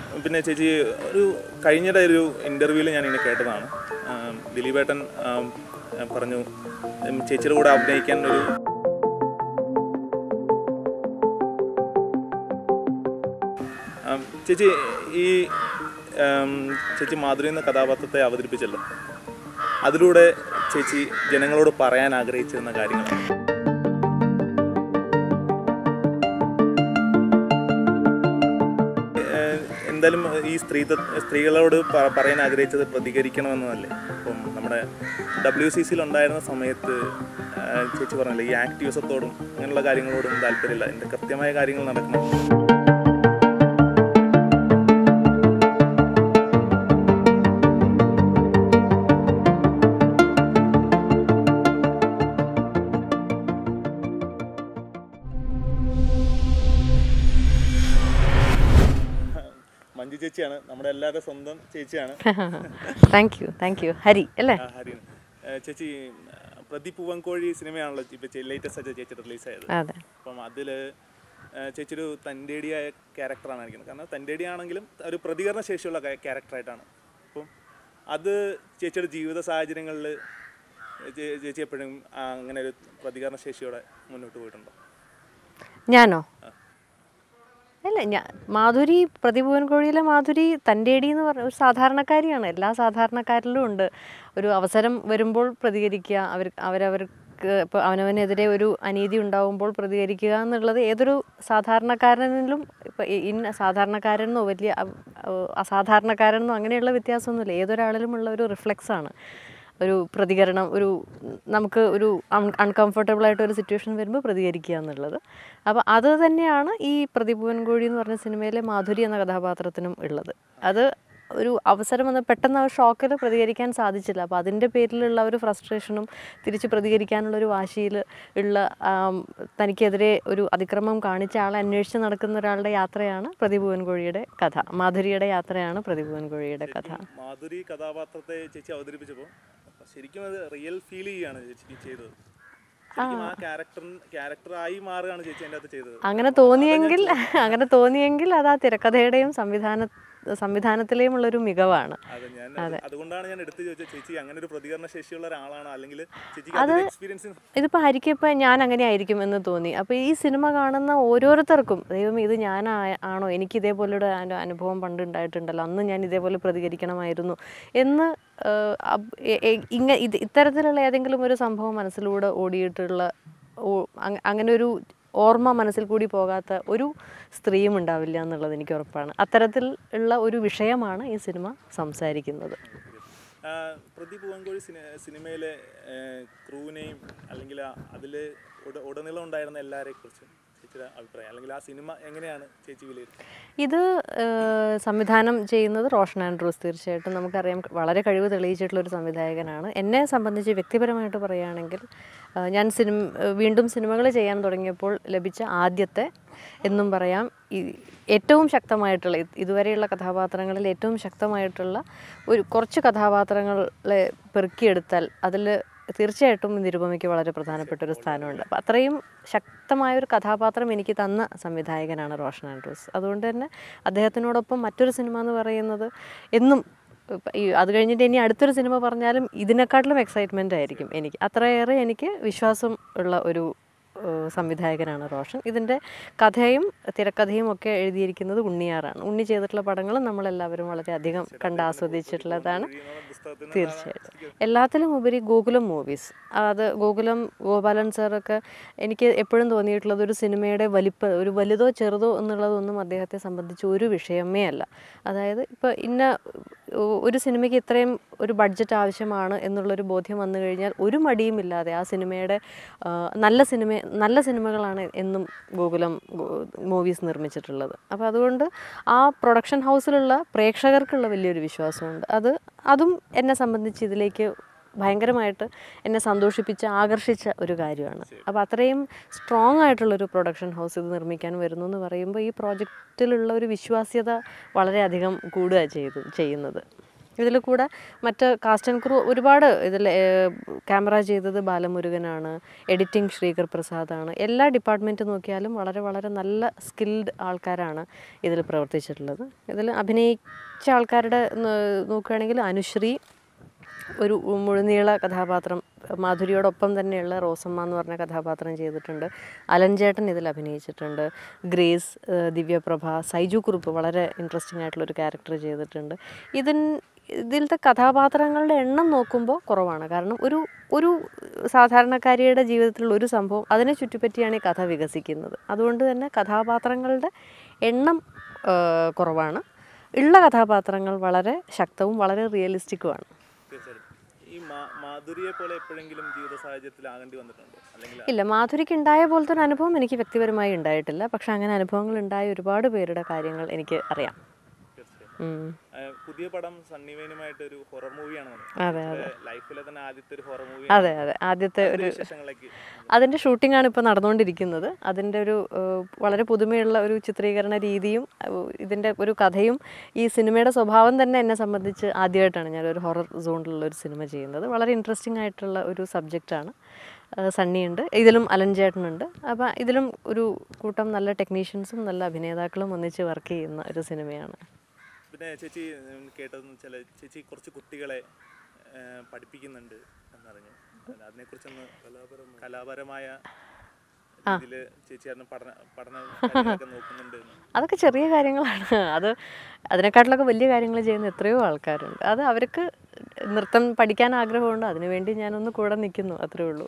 പിന്നെ ചേച്ചി ഒരു കഴിഞ്ഞിടെ ഒരു ഇൻ്റർവ്യൂവിൽ ഞാൻ ഇങ്ങനെ കേട്ടതാണ് ആം, ദിലീപേട്ടൻ ആം, പറഞ്ഞു ഉം, ചേച്ചിയുടെ കൂടെ അഭിനയിക്കാൻ ഒരു ആം, ചേച്ചി ഈ ആം, ചേച്ചി മാധുരി എന്ന കഥാപാത്രത്തെ അവതരിപ്പിച്ചല്ലോ അതിലൂടെ ചേച്ചി ജനങ്ങളോട് പറയാൻ ആഗ്രഹിച്ചിരുന്ന കാര്യങ്ങൾ ഏഹ് എന്തായാലും ഈ സ്ത്രീ സ്ത്രീകളോട് പ- പറയാൻ ആഗ്രഹിച്ചത് പ്രതികരിക്കണമെന്നല്ലേ അപ്പം നമ്മുടെ ഡബ്ല്യു സി സിയിൽ ഉണ്ടായിരുന്ന സമയത്ത് ഏഹ് ചേച്ചി പറഞ്ഞില്ലേ ഈ ആക്ടിവിസത്തോടും അങ്ങനെയുള്ള കാര്യങ്ങളോടും താല്പര്യമില്ല അതിൻ്റെ കൃത്യമായ കാര്യങ്ങൾ നടക്കണം മഞ്ജു ചേച്ചിയാണ് നമ്മുടെ എല്ലാവരുടെ സ്വന്തം ചേച്ചിയാണ് thank you thank you Hari അല്ലേ ആ, ഹരിയാണ് ഏഹ് ചേച്ചി ഏഹ് പ്രദീപ് പൂവൻകോഴി സിനിമയാണല്ലോ ഇപ്പോൾ ലേറ്റസ്റ്റ് ആയിട്ട് ചേച്ചി റിലീസായത് അതെ അപ്പം അതിൽ ചേച്ചി ഒരു തൻ്റെടിയായ ക്യാരക്ടറാണ് കാണിക്കുന്നത് കാരണം തൻ്റെടിയാണെങ്കിലും ഒരു പ്രതികരണ ശേഷിയുള്ള ക്യാരക്ടറായിട്ടാണ് അപ്പം അത് ചേച്ചിയുടെ ജീവിത സാഹചര്യങ്ങളിൽ ചേച്ചി എപ്പോഴും ആ, അങ്ങനെ ഒരു പ്രതികരണ ശേഷിയോടെ മുന്നോട്ട് പോയിട്ടുണ്ടോ ഞാനോ അല്ല ഞാൻ മാധുരി പ്രതിഭവൻ കോഴിയിലെ മാധുരി തൻ്റെ അടി എന്ന് പറഞ്ഞ ഒരു സാധാരണക്കാരിയാണ് എല്ലാ സാധാരണക്കാരിലും ഉണ്ട് ഒരു അവസരം വരുമ്പോൾ പ്രതികരിക്കുക അവർ അവരവർക്ക് ഇപ്പോൾ അവനവനെതിരെ ഒരു അനീതി ഉണ്ടാവുമ്പോൾ പ്രതികരിക്കുക എന്നുള്ളത് ഏതൊരു സാധാരണക്കാരനിലും ഇപ്പോൾ ഇന്ന സാധാരണക്കാരനെന്നോ വലിയ അ- അസാധാരണക്കാരനെന്നോ അങ്ങനെയുള്ള വ്യത്യാസമൊന്നുമില്ല ഏതൊരാളിലുമുള്ള ഒരു റിഫ്ലെക്സ് ആണ് ഒരു പ്രതികരണം ഒരു നമുക്ക് ഒരു അൺകംഫർട്ടബിൾ ആയിട്ട് ഒരു സിറ്റുവേഷൻ വരുമ്പോൾ പ്രതികരിക്കുക എന്നുള്ളത് അപ്പോൾ അത് തന്നെയാണ് ഈ പ്രതിഭുവൻ കോഴി എന്ന് പറഞ്ഞ സിനിമയിലെ മാധുരി എന്ന കഥാപാത്രത്തിനും ഉള്ളത് അത് ഒരു അവസരം വന്ന് പെട്ടെന്ന് ആ ഷോക്കിൽ പ്രതികരിക്കാൻ സാധിച്ചില്ല അപ്പോൾ അതിൻ്റെ പേരിലുള്ള ഒരു ഫ്രസ്ട്രേഷനും തിരിച്ച് പ്രതികരിക്കാനുള്ള ഒരു വാശിയിൽ ഉള്ള ആം, തനിക്കെതിരെ ഒരു അതിക്രമം കാണിച്ച ആളെ അന്വേഷിച്ച് നടക്കുന്ന ഒരാളുടെ യാത്രയാണ് പ്രതിഭുവൻ കോഴിയുടെ കഥ മാധുരിയുടെ യാത്രയാണ് പ്രതിഭുവൻ കോഴിയുടെ കഥ മാധുരി കഥാപാത്രത്തെ ചേച്ചി അവതരിപ്പിച്ചപ്പോൾ ശരിക്കും അത് റിയൽ ഫീൽ ചെയ്യുകയാണ് ചേച്ചി ചെയ്തത് ശരിക്കും ആ ക്യാരക്ടർ ക്യാരക്ടറായി മാറുകയാണ് ചേച്ചി അതിൻ്റെ അകത്ത് ചെയ്തത് അങ്ങനെ തോന്നിയെങ്കിൽ അങ്ങനെ തോന്നിയെങ്കിൽ അത് ആ തിരക്കഥയുടെയും സംവിധാന സംവിധാനത്തിലെയും ഉള്ളൊരു മികവാണ് അതെ ഞാൻ അത് അതുകൊണ്ടാണ് ഞാൻ എടുത്തു ചോദിച്ചത് ചേച്ചി അങ്ങനെ ഒരു പ്രതികരണ ശേഷിയുള്ള ഒരാളാണോ അല്ലെങ്കിൽ ചേച്ചിക്ക് അതിന്റെ എക്സ്പീരിയൻസ് ഇതിപ്പോൾ ഹരിക്ക് ഇപ്പം ഞാൻ അങ്ങനെ ആയിരിക്കും എന്ന് തോന്നി അപ്പോൾ ഈ സിനിമ കാണുന്ന ഓരോരുത്തർക്കും ദൈവം ഇത് ഞാൻ ആണോ എനിക്ക് ഇതേപോലൊരു അനു- അനുഭവം പണ്ട് ഉണ്ടായിട്ടുണ്ടല്ലോ അന്ന് ഞാൻ ഇതേപോലെ പ്രതികരിക്കണമായിരുന്നു എന്ന് ഏഹ്, അബ്- എ- എ- ഇങ്ങ ഇത് ഇത്തരത്തിലുള്ള ഏതെങ്കിലും ഒരു സംഭവം മനസ്സിലൂടെ ഓടിയിട്ടുള്ള ഓ- അങ്ങ- അങ്ങനെ ഒരു ഓർമ്മ മനസ്സിൽ കൂടി പോകാത്ത ഒരു സ്ത്രീയും ഉണ്ടാവില്ല എന്നുള്ളത് എനിക്ക് ഉറപ്പാണ് അത്തരത്തിൽ ഉള്ള ഒരു വിഷയമാണ് ഈ സിനിമ സംസാരിക്കുന്നത് പ്രദീപ് പൂവൻകോഴി സിനി സിനിമയിലെ ക്രൂവിനെയും അല്ലെങ്കിൽ അതിൽ ഉടനീളം ഉണ്ടായിരുന്ന എല്ലാവരെ കുറിച്ചും ചേച്ചിയുടെ അഭിപ്രായം അല്ലെങ്കിൽ ആ സിനിമ എങ്ങനെയാണ് ചേച്ചി വിലയിരുത്തുന്നത് ഇത് ഏഹ്, സംവിധാനം ചെയ്യുന്നത് റോഷൻ ആൻഡ്രൂസ് തീർച്ചയായിട്ടും നമുക്കറിയാം വളരെ കഴിവ് തെളിയിച്ചിട്ടുള്ള ഒരു സംവിധായകനാണ് എന്നെ സംബന്ധിച്ച് വ്യക്തിപരമായിട്ട് പറയുകയാണെങ്കിൽ ഏഹ്, ഞാൻ സിനിമ ഏഹ്, വീണ്ടും സിനിമകൾ ചെയ്യാൻ തുടങ്ങിയപ്പോൾ ലഭിച്ച ആദ്യത്തെ എന്നും പറയാം ഈ ഏറ്റവും ശക്തമായിട്ടുള്ള ഇത് ഇതുവരെയുള്ള കഥാപാത്രങ്ങളിൽ ഏറ്റവും ശക്തമായിട്ടുള്ള ഒരു കുറച്ച് കഥാപാത്രങ്ങളെ പെറുക്കിയെടുത്താൽ അതിൽ തീർച്ചയായിട്ടും നിരുപമയ്ക്ക് വളരെ പ്രധാനപ്പെട്ട ഒരു സ്ഥാനമുണ്ട് അപ്പം അത്രയും ശക്തമായ ഒരു കഥാപാത്രം എനിക്ക് തന്ന സംവിധായകനാണ് റോഷൻ ആൻഡ്രൂസ് അതുകൊണ്ട് തന്നെ അദ്ദേഹത്തിനോടൊപ്പം മറ്റൊരു സിനിമ എന്ന് പറയുന്നത് എന്നും ഇപ്പം ഈ അത് കഴിഞ്ഞിട്ട് ഇനി അടുത്തൊരു സിനിമ പറഞ്ഞാലും ഇതിനെക്കാട്ടിലും എക്സൈറ്റ്മെൻ്റ് ആയിരിക്കും എനിക്ക് അത്രയേറെ എനിക്ക് വിശ്വാസം ഉള്ള ഒരു ഏഹ്, സംവിധായകനാണ് റോഷൻ ഇതിൻ്റെ കഥയും തിരക്കഥയും ഒക്കെ എഴുതിയിരിക്കുന്നത് ഉണ്ണിയാറാണ് ഉണ്ണി ചെയ്തിട്ടുള്ള പടങ്ങൾ നമ്മളെല്ലാവരും വളരെയധികം കണ്ട് ആസ്വദിച്ചിട്ടുള്ളതാണ് പുസ്തകത്തിന് തീർച്ചയായിട്ടും എല്ലാത്തിലും ഉപരി ഗോകുലം മൂവീസ് അത് ഗോകുലം ഗോപാലൻ സാറൊക്കെ എനിക്ക് എപ്പോഴും തോന്നിയിട്ടുള്ളത് ഒരു സിനിമയുടെ വലിപ്പ ഒരു വലുതോ ചെറുതോ എന്നുള്ളതൊന്നും അദ്ദേഹത്തെ സംബന്ധിച്ച് ഒരു വിഷയമേ അല്ല അതായത് ഇപ്പോൾ ഇന്ന ഒ- ഒരു സിനിമയ്ക്ക് ഇത്രയും ഒരു ബഡ്ജറ്റ് ആവശ്യമാണ് എന്നുള്ളൊരു ബോധ്യം വന്നു കഴിഞ്ഞാൽ ഒരു മടിയും ഇല്ലാതെ ആ സിനിമയുടെ ആ, നല്ല സിനിമ നല്ല സിനിമകളാണ് എന്നും ഗോകുലം മൂവീസ് നിർമ്മിച്ചിട്ടുള്ളത് അപ്പോൾ അതുകൊണ്ട് ആ പ്രൊഡക്ഷൻ ഹൗസിലുള്ള പ്രേക്ഷകർക്കുള്ള വലിയൊരു വിശ്വാസമുണ്ട് അത് അതും എന്നെ സംബന്ധിച്ച് ഇതിലേക്ക് ഭയങ്കരമായിട്ട് എന്നെ സന്തോഷിപ്പിച്ച് ആകർഷിച്ച ഒരു കാര്യമാണ് അപ്പോൾ അത്രയും സ്ട്രോങ് ആയിട്ടുള്ളൊരു പ്രൊഡക്ഷൻ ഹൗസ് ഇത് നിർമ്മിക്കാൻ വരുന്നു എന്ന് പറയുമ്പോൾ ഈ പ്രോജക്റ്റിലുള്ള ഒരു വിശ്വാസ്യത വളരെയധികം കൂടുക ചെയ്തു ചെയ്യുന്നത് ഇതിൽ കൂടെ മറ്റ് കാസ്റ്റ് ആൻഡ് ക്രൂ ഒരുപാട് ഇതിൽ ക്യാമറ ചെയ്തത് ബാലമുരുകനാണ് എഡിറ്റിംഗ് ശ്രീകർ പ്രസാദാണ് എല്ലാ ഡിപ്പാർട്ട്മെൻറ്റ് നോക്കിയാലും വളരെ വളരെ നല്ല സ്കിൽഡ് ആൾക്കാരാണ് ഇതിൽ പ്രവർത്തിച്ചിട്ടുള്ളത് ഇതിൽ അഭിനയിച്ച ആൾക്കാരുടെ ന- നോക്കുകയാണെങ്കിൽ അനുശ്രീ ഒരു മുഴുനീള കഥാപാത്രം മാധുരിയോടൊപ്പം തന്നെയുള്ള റോസമ്മ എന്ന് പറഞ്ഞ കഥാപാത്രം ചെയ്തിട്ടുണ്ട് അലൻചേട്ടൻ ഇതിൽ അഭിനയിച്ചിട്ടുണ്ട് ഗ്രേസ് ഏഹ് ദിവ്യപ്രഭ സൈജു കുറുപ്പ് വളരെ ഇൻട്രസ്റ്റിംഗ് ആയിട്ടുള്ളൊരു ക്യാരക്ടർ ചെയ്തിട്ടുണ്ട് ഇതിൻ ഇതിലത്തെ കഥാപാത്രങ്ങളുടെ എണ്ണം നോക്കുമ്പോൾ കുറവാണ് കാരണം ഒരു ഒരു സാധാരണക്കാരിയുടെ ജീവിതത്തിലുള്ള ഒരു സംഭവം അതിനെ ചുറ്റിപ്പറ്റിയാണ് ഈ കഥ വികസിക്കുന്നത് അതുകൊണ്ട് തന്നെ കഥാപാത്രങ്ങളുടെ എണ്ണം ഏഹ് കുറവാണ് ഉള്ള കഥാപാത്രങ്ങൾ വളരെ ശക്തവും വളരെ റിയലിസ്റ്റിക്കുമാണ് തീർച്ചയായിട്ടും ഈ മാ- മാധുരിയെ പോലെ എപ്പോഴെങ്കിലും ജീവിത സാഹചര്യത്തിൽ ആകേണ്ടി വന്നിട്ടുണ്ടോ അല്ലെങ്കിൽ ഇല്ല മാധുരിക്ക് ഉണ്ടായ പോലത്തെ ഒരു അനുഭവം എനിക്ക് വ്യക്തിപരമായി ഉണ്ടായിട്ടില്ല പക്ഷെ അങ്ങനെ അനുഭവങ്ങൾ ഉണ്ടായ ഒരുപാട് പേരുടെ കാര്യങ്ങൾ എനിക്ക് അറിയാം തീർച്ചയായും ഉം. ആ, പുതിയ പടം സണ്ണി വേനുമായിട്ട് ഒരു ഹൊറർ മൂവിയാണ് അതെ, ലൈഫിലെ തന്നെ ആദ്യത്തെ ഒരു ഹൊറർ മൂവി അതെ അതെ ആദ്യത്തെ ഒരു വിശേഷങ്ങളിലേക്ക് അതിൻ്റെ ഷൂട്ടിംഗ് ആണ് ഇപ്പോൾ നടന്നുകൊണ്ടിരിക്കുന്നത് അതിൻ്റെ ഒരു ഏഹ്, വളരെ പുതുമയുള്ള ഒരു ചിത്രീകരണ രീതിയും ഏഹ്, ഇതിൻ്റെ ഒരു കഥയും ഈ സിനിമയുടെ സ്വഭാവം തന്നെ എന്നെ സംബന്ധിച്ച് ആദ്യമായിട്ടാണ് ഞാൻ ഒരു ഹൊറർ സോണിലുള്ള ഒരു സിനിമ ചെയ്യുന്നത് വളരെ ഇൻട്രസ്റ്റിംഗ് ആയിട്ടുള്ള ഒരു സബ്ജക്റ്റാണ് സണ്ണി ഉണ്ട് ഇതിലും അലൻ ചേട്ടനുണ്ട് അപ്പോൾ ഇതിലും ഒരു കൂട്ടം നല്ല ടെക്നീഷ്യൻസും നല്ല അഭിനേതാക്കളും ഒന്നിച്ച് വർക്ക് ചെയ്യുന്ന ഒരു സിനിമയാണ് പിന്നെ ചേച്ചി ഉം, കേട്ടതെന്ന് വെച്ചാൽ ചേച്ചി കുറച്ച് കുട്ടികളെ ആ, പഠിപ്പിക്കുന്നുണ്ട് എന്നറിഞ്ഞു അല്ല, അതിനെക്കുറിച്ചൊന്ന് കലാപരമായ രീതിയിൽ ചേച്ചി അതിന് പഠന പഠന കാര്യങ്ങളൊക്കെ നോക്കുന്നുണ്ട് എന്ന്. അതൊക്കെ ചെറിയ കാര്യങ്ങളാണ് അത് അതിനെക്കാട്ടിലൊക്കെ വലിയ കാര്യങ്ങൾ ചെയ്യുന്ന എത്രയോ ആൾക്കാരുണ്ട് അത് അവർക്ക് നൃത്തം പഠിക്കാൻ ആഗ്രഹമുണ്ട് അതിനുവേണ്ടി ഞാനൊന്ന് കൂടെ നിൽക്കുന്നു അത്രേ ഉള്ളൂ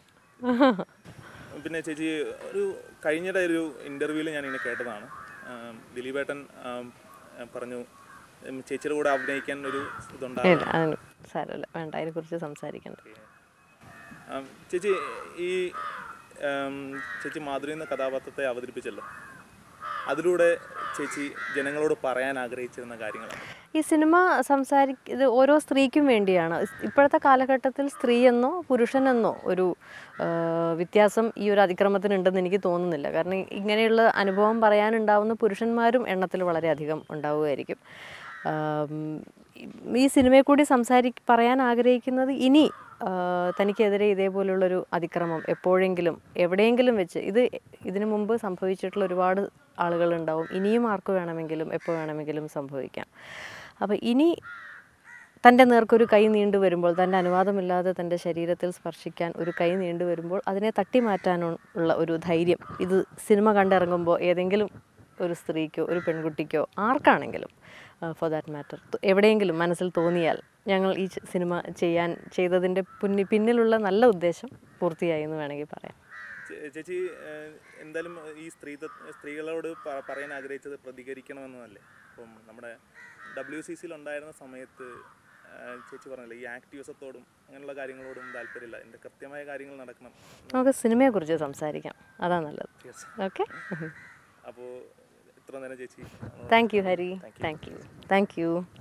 പിന്നെ ചേച്ചി ഒരു കഴിഞ്ഞിടെ ഒരു ഇൻ്റർവ്യൂവിൽ ഞാൻ ഇങ്ങനെ കേട്ടതാണ് ആം, ദിലീപേട്ടൻ ആം, ആ, പറഞ്ഞു ഉം, ചേച്ചിയുടെ കൂടെ അഭിനയിക്കാൻ ഒരു ഇതുണ്ടാകും ഇല്ല അതിന് സാരമില്ല വേണ്ട അതിനെക്കുറിച്ച് സംസാരിക്കണ്ട ആം, ചേച്ചി ഈ ആം, ചേച്ചി മാധുരി എന്ന കഥാപാത്രത്തെ അവതരിപ്പിച്ചല്ലോ അതിലൂടെ ചേച്ചി ജനങ്ങളോട് പറയാൻ ആഗ്രഹിച്ചിരുന്ന കാര്യങ്ങളാണ് ഈ സിനിമ സംസാരി ഇത് ഓരോ സ്ത്രീക്കും വേണ്ടിയാണ് ഇപ്പോഴത്തെ കാലഘട്ടത്തിൽ സ്ത്രീ എന്നോ പുരുഷനെന്നോ ഒരു ആ, വ്യത്യാസം ഈ ഒരു അതിക്രമത്തിനുണ്ടെന്ന് എനിക്ക് തോന്നുന്നില്ല കാരണം ഇങ്ങനെയുള്ള അനുഭവം പറയാനുണ്ടാവുന്ന പുരുഷന്മാരും എണ്ണത്തിൽ വളരെയധികം ഉണ്ടാവുമായിരിക്കും ആം, ഈ സിനിമയെ കൂടി സംസാരി പറയാൻ ആഗ്രഹിക്കുന്നത് ഇനി ആ, തനിക്കെതിരെ ഇതേപോലുള്ളൊരു അതിക്രമം എപ്പോഴെങ്കിലും എവിടെയെങ്കിലും വെച്ച് ഇത് ഇതിനു മുമ്പ് സംഭവിച്ചിട്ടുള്ള ഒരുപാട് ആളുകളുണ്ടാവും ഇനിയും ആർക്ക് വേണമെങ്കിലും എപ്പോൾ വേണമെങ്കിലും സംഭവിക്കാം അപ്പോൾ ഇനി തൻ്റെ നേർക്കൊരു കൈ നീണ്ടു വരുമ്പോൾ തൻ്റെ അനുവാദമില്ലാതെ തൻ്റെ ശരീരത്തിൽ സ്പർശിക്കാൻ ഒരു കൈ നീണ്ടു വരുമ്പോൾ അതിനെ തട്ടി മാറ്റാനുള്ള ഒരു ധൈര്യം ഇത് സിനിമ കണ്ടിറങ്ങുമ്പോൾ ഏതെങ്കിലും ഒരു സ്ത്രീക്കോ ഒരു പെൺകുട്ടിക്കോ ആർക്കാണെങ്കിലും ഫോർ ദാറ്റ് മാറ്റർ എവിടെയെങ്കിലും മനസ്സിൽ തോന്നിയാൽ ഞങ്ങൾ ഈ ച- സിനിമ ചെയ്യാൻ ചെയ്തതിൻ്റെ പുന്നി പിന്നിലുള്ള നല്ല ഉദ്ദേശം പൂർത്തിയായി എന്ന് വേണമെങ്കിൽ പറയാം ചേ- ചേച്ചി ഏഹ്, എന്തായാലും ഈ സ്ത്രീ സ്ത്രീകളോട് പ- പറയാൻ ആഗ്രഹിച്ചത് പ്രതികരിക്കണമെന്നല്ലേ അപ്പം നമ്മുടെ ഡബ്ല്യു സി സിയിൽ ഉണ്ടായിരുന്ന സമയത്ത് ഏഹ്, ചേച്ചി പറഞ്ഞില്ലേ ഈ ആക്ടിവിസത്തോടും അങ്ങനെയുള്ള കാര്യങ്ങളോടും താല്പര്യമില്ല എൻ്റെ കൃത്യമായ കാര്യങ്ങൾ നടക്കണം നമുക്ക് സിനിമയെക്കുറിച്ച് സംസാരിക്കാം അതാ നല്ലത് ഓക്കെ അപ്പോൾ ഇത്ര നേരം ചേച്ചി thank you Hari thank you thank U